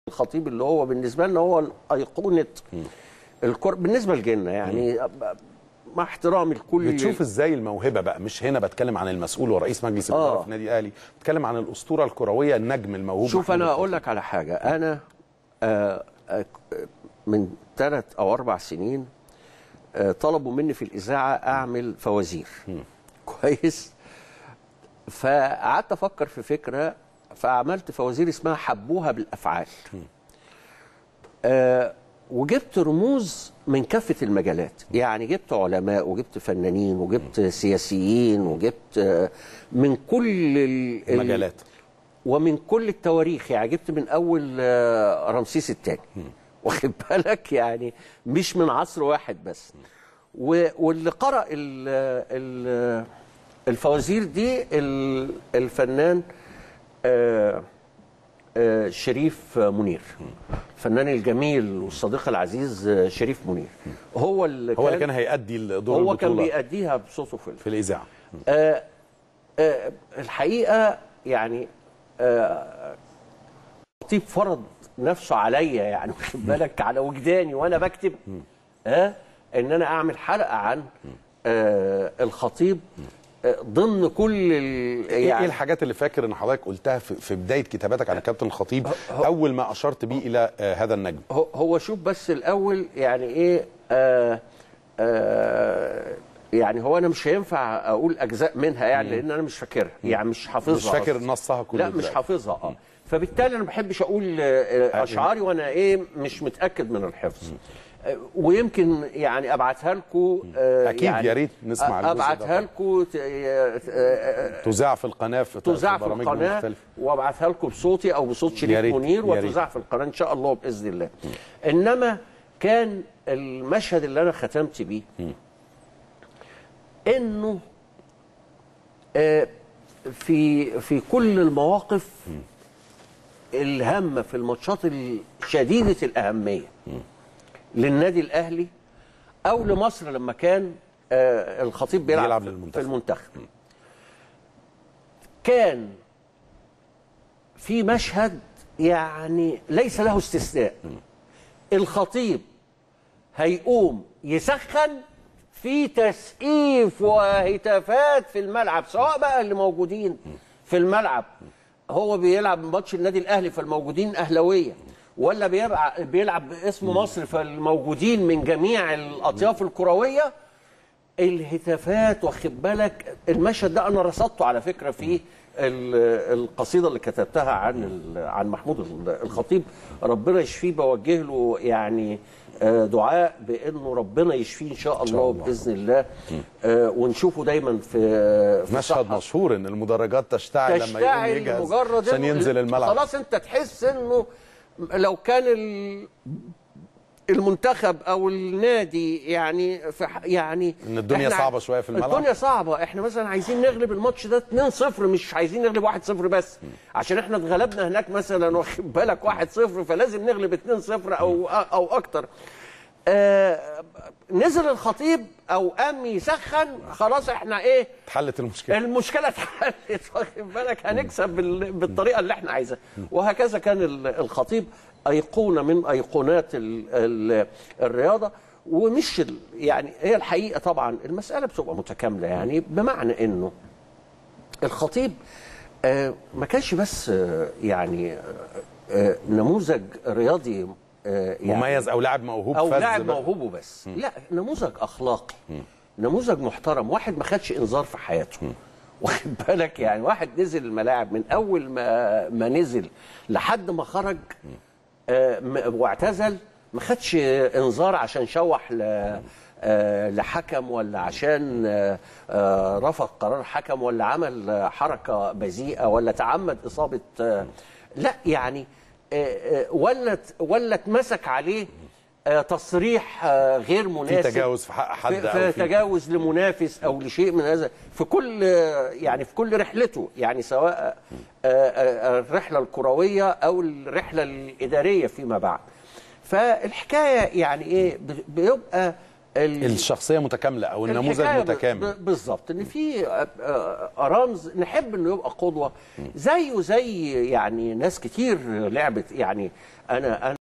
الخطيب اللي هو بالنسبه لنا هو ايقونه الكره بالنسبه لجيلنا يعني مع احترامي لكل بتشوف ازاي الموهبه بقى مش هنا بتكلم عن المسؤول ورئيس مجلس الاداره آه. في النادي الاهلي بتكلم عن الاسطوره الكرويه النجم الموهوب شوف محمود انا الخطيب. اقول لك على حاجه انا آه، آه، من ثلاث او اربع سنين آه، طلبوا مني في الاذاعه اعمل فوازير كويس فقعدت افكر في فكره فعملت فوازير اسمها حبوها بالافعال آه، وجبت رموز من كافه المجالات يعني جبت علماء وجبت فنانين وجبت سياسيين وجبت آه، من كل ال- ال- مجالات ومن كل التواريخ يعني جبت من اول آه، رمسيس الثاني واخد بالك يعني مش من عصر واحد بس و- واللي قرأ ال ال الفوازير دي ال- الفنان آه، آه، شريف منير الفنان الجميل والصديق العزيز آه، شريف منير هو اللي هو اللي كان هيأدي دور هو كان البطوله بيأديها بصوته في في الاذاعه آه، آه، الحقيقه يعني آه، خطيب فرض نفسه عليا يعني واخد بالك على وجداني وانا بكتب ها ان انا اعمل حلقه عن آه، الخطيب آه، ضمن كل ال- ايه إيه يعني الحاجات اللي فاكر ان حضرتك قلتها في, في بدايه كتاباتك على كابتن الخطيب اول ما اشرت بيه الى آه هذا النجم هو- هو شوف بس الاول يعني ايه آه آه يعني هو انا مش هينفع اقول اجزاء منها يعني لان انا مش فاكرها يعني مش حافظها مش فاكر أصلاً. نصها كله لا مش دلوقتي. حافظها اه فبالتالي انا ما بحبش اقول آه، آه، اشعاري وانا ايه مش متاكد من الحفظ آه، ويمكن يعني ابعتها لكم أكيد، يا ريت نسمع الجزء ده ابعتها لكم تذاع في القناه في تذاع في برامج القناه مختلفة. وابعتها لكم بصوتي او بصوت يا شريف ريت، منير يا ريت. وتذاع في القناه ان شاء الله باذن الله انما كان المشهد اللي انا ختمت بيه انه آه، في في كل المواقف الهامه في الماتشات الشديده الاهميه للنادي الاهلي او لمصر لما كان آه، الخطيب بيلعب, بيلعب في للمنتخب. المنتخب كان في مشهد يعني ليس له استثناء الخطيب هيقوم يسخن في تسقيف وهتافات في الملعب سواء بقى اللي موجودين في الملعب هو بيلعب ماتش النادي الاهلي فالموجودين اهلاويه ولا بيلعب بيلعب باسم مصر فالموجودين من جميع الاطياف الكرويه الهتافات واخد بالك المشهد ده انا رصدته على فكره في ال- القصيده اللي كتبتها عن ال- عن محمود ال- الخطيب ربنا يشفيه بوجه له يعني آه، دعاء بانه ربنا يشفيه ان شاء الله الله. باذن الله آه، ونشوفه دايما في في مشهد صحة. مشهور ان المدرجات تشتعل لما يقوم تشتعل يجهز مجرد عشان إنه ينزل الملعب خلاص انت تحس انه لو كان ال- المنتخب او النادي يعني في ح- يعني إن الدنيا إحنا- صعبة شوية في الملعب. الدنيا صعبه احنا مثلا عايزين نغلب الماتش ده 2-0 مش عايزين نغلب 1-0 بس عشان احنا اتغلبنا هناك مثلا واخد بالك 1-0 فلازم نغلب 2-0 او او اكتر آه نزل الخطيب او قام يسخن خلاص احنا ايه اتحلت المشكله المشكله اتحلت واخد بالك هنكسب بال- بالطريقه اللي احنا عايزينها وهكذا كان ال- الخطيب ايقونه من ايقونات ال ال الرياضه ومش ال- يعني هي الحقيقه طبعا المساله بتبقى متكامله يعني بمعنى انه الخطيب آه، ما كانش بس آه، يعني آه، آه، نموذج رياضي آه، يعني مميز او لاعب موهوب او فذ لاعب بقى. موهوب وبس لا نموذج اخلاقي نموذج محترم واحد ما خدش انذار في حياته واخد بالك يعني واحد نزل الملاعب من اول ما ما نزل لحد ما خرج آه، م- واعتزل ما خدش انذار عشان شوح ل آه، لحكم ولا عشان آه، آه، رفض قرار حكم ولا عمل آه، حركه بذيئه ولا تعمد اصابه آه، لا يعني آه، آه، ولا ت- ولا اتمسك عليه آه، تصريح آه، غير مناسب تجاوز في حق حد في, أو في في- تجاوز لمنافس او لشيء من هذا في كل آه، يعني في كل رحلته يعني سواء آه، آه، الرحله الكرويه او الرحله الاداريه فيما بعد فالحكايه يعني ايه ب- بيبقى ال- الشخصيه متكامله او النموذج الحكاية ب- متكامل ب- بالظبط ان في آه، آه، رمز نحب انه يبقى قدوه زيه زي يعني ناس كتير لعبت يعني انا انا